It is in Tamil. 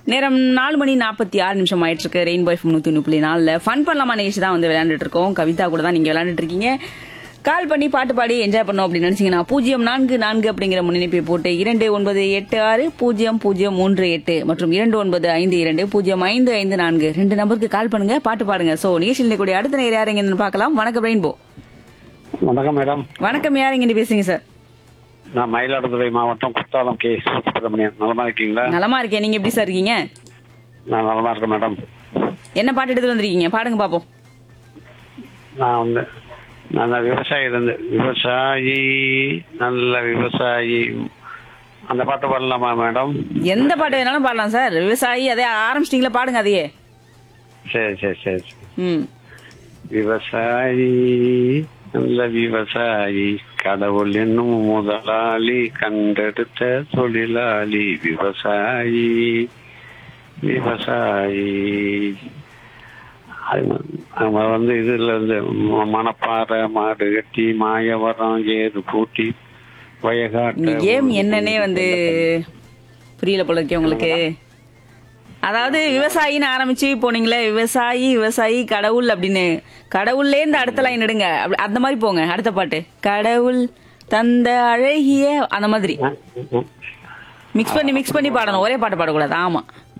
நேரம் நாலு மணி நாற்பத்தி ஆறு நிமிஷம் ஆயிட்டு இருக்கு ரெயின்போ எஃப் நூத்தி ஒன்று புள்ளி நாலுல ஃபன் பண்ணலாமா நிகழ்ச்சி தான் வந்து விளையாண்டுட்டு இருக்கோம் கவிதா கூட தான் நீங்க விளையாண்டுட்டு இருக்கீங்க கால் பண்ணி பாட்டு பாடி என்ஜாய் பண்ணோம் அப்படின்னு நினைச்சீங்கன்னா பூஜ்ஜியம் நான்கு நான்கு அப்படிங்கிற முன்னிணைப்பை போட்டு இரண்டு ஒன்பது எட்டு ஆறு பூஜ்ஜியம் பூஜ்ஜியம் மூன்று எட்டு மற்றும் இரண்டு ஒன்பது ஐந்து இரண்டு பூஜ்ஜியம் ஐந்து ஐந்து நான்கு ரெண்டு நம்பருக்கு கால் பண்ணுங்க பாட்டு பாடுங்க சோ நிகழ்ச்சியில் கூடிய அடுத்த நேரம் யாருங்கன்னு பார்க்கலாம் வணக்கம் ரெயின்போ வணக்கம் மேடம் வணக்கம் யாருங்க பேசுங்க சார் நான் மயிலாடுதுறை மாவட்டம் குத்தாலம் கே சுப்பிரமணியன் நலமா இருக்கீங்களா நலமா இருக்கேன் நீங்க எப்படி சார் இருக்கீங்க நான் நலமா இருக்கேன் மேடம் என்ன பாட்டு எடுத்து வந்திருக்கீங்க பாடுங்க பாப்போம் நான் வந்து நான் விவசாயி இருந்து விவசாயி நல்ல விவசாயி அந்த பாட்டு பாடலாமா மேடம் எந்த பாட்டு வேணாலும் பாடலாம் சார் விவசாயி அதே ஆரம்பிச்சிட்டீங்களா பாடுங்க அதையே சரி சரி சரி சரி. ம் விவசாயி நல்ல விவசாயி கடவுள் என்னும் முதலாளி கண்டெடுத்த தொழிலாளி விவசாயி விவசாயி அது நம்ம வந்து இதுல இருந்து ம- மணப்பாறை மாடு கட்டி மாயவரம் ஏறு பூட்டி இந்த வயகாட்டு கேம் என்னன்னே வந்து புரியல போல இருக்கே உங்களுக்கு அதாவது விவசாயின்னு ஆரம்பிச்சு போனீங்களே விவசாயி விவசாயி கடவுள் அப்படின்னு கடவுள்ல இருந்து அடுத்த லைன் எடுங்க அப்படி- அந்த மாதிரி போங்க அடுத்த பாட்டு கடவுள் தந்த அழகிய அந்த மாதிரி மிக்ஸ் பண்ணி மிக்ஸ் பண்ணி பாடணும் ஒரே பாட்டு பாடக்கூடாது ஆமா